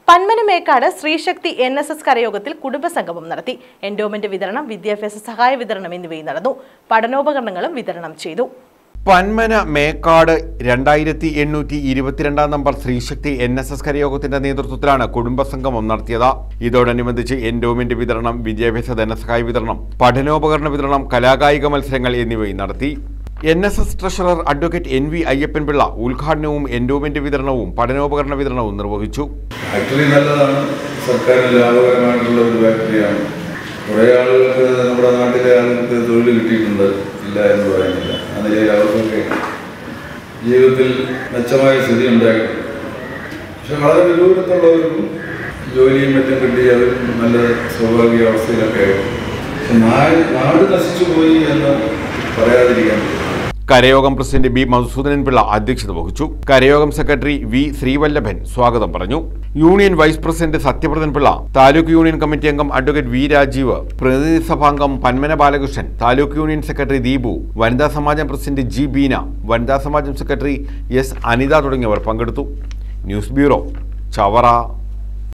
പന്മനമേക്കാട് Sreesakthi N S S കരയോഗത്തിൽ കുടുംബസംഗമം നടത്തി എൻഡോമെന്റ് വിതരണം വിദ്യാഭ്യാസ സഹായ വിതരണം എന്നിവയും നടന്നു പഠനോപകരണങ്ങളും വിതരണം ചെയ്തു പന്മന മേക്കാട് രണ്ടായിരത്തി എണ്ണൂറ്റി ഇരുപത്തിരണ്ടാം number Sreesakthi N S S കരയോഗത്തിന്റെ നേതൃത്വത്തിലാണ് കുടുംബസംഗമം നടത്തിയത് ഇതോടനുബന്ധിച്ച് എൻഡോമെന്റ് വിതരണം വിദ്യാഭ്യാസ ധനസഹായ വിതരണം പഠനോപകരണ വിതരണം കലാകായിക മത്സരങ്ങൾ എന്നിവയും നടത്തി N S S treasurer advocate N V Ayyappan Pillai ഉദ്ഘാടനവും എൻഡോമെന്റ് വിതരണവും പഠനോപകരണ വിതരണവും നിർവഹിച്ചു ഫാക്ടറി നല്ലതാണ് സർക്കാരിന് ലാഭകരമായിട്ടുള്ള ഒരു ഫാക്ടറിയാണ് കുറേ ആളുകൾക്ക് നമ്മുടെ നാട്ടിലെ ആളുകൾക്ക് തൊഴിൽ കിട്ടിയിട്ടുണ്ട് ഇല്ല എന്ന് പറയുന്നില്ല ആ നിലയിൽ അവർക്കൊക്കെ ജീവിതത്തിൽ മെച്ചമായ സ്ഥിതി ഉണ്ടായിട്ടുണ്ട് പക്ഷെ വളരെ വിദൂരത്തുള്ളവർക്കും ജോലിയും മറ്റും കിട്ടി അവർ നല്ല സ്വാഭാവിക അവസ്ഥയിലൊക്കെ ആയിരുന്നു പക്ഷെ നാട് നാട് നശിച്ചു പോയി എന്ന് പറയാതിരിക്കാൻ പറ്റും കരയോഗം പ്രസിഡന്റ് ബി മധുസൂദനൻ പിള്ള അധ്യക്ഷത വഹിച്ചു കരയോഗം സെക്രട്ടറി വി ശ്രീവല്ലഭൻ സ്വാഗതം പറഞ്ഞു union vice president Sathyapradan Pillai taluk union committee അംഗം അഡ്വക്കേറ്റ് വി രാജീവ് പ്രതിനിധി സഭാംഗം പന്മന ബാലകൃഷ്ണൻ താലൂക്ക് യൂണിയൻ സെക്രട്ടറി ദീപു വനിതാ സമാജം പ്രസിഡന്റ് ജി ബീന വനിതാ സമാജം സെക്രട്ടറി എസ് അനിത തുടങ്ങിയവർ പങ്കെടുത്തു ന്യൂസ് ബ്യൂറോ ചവറ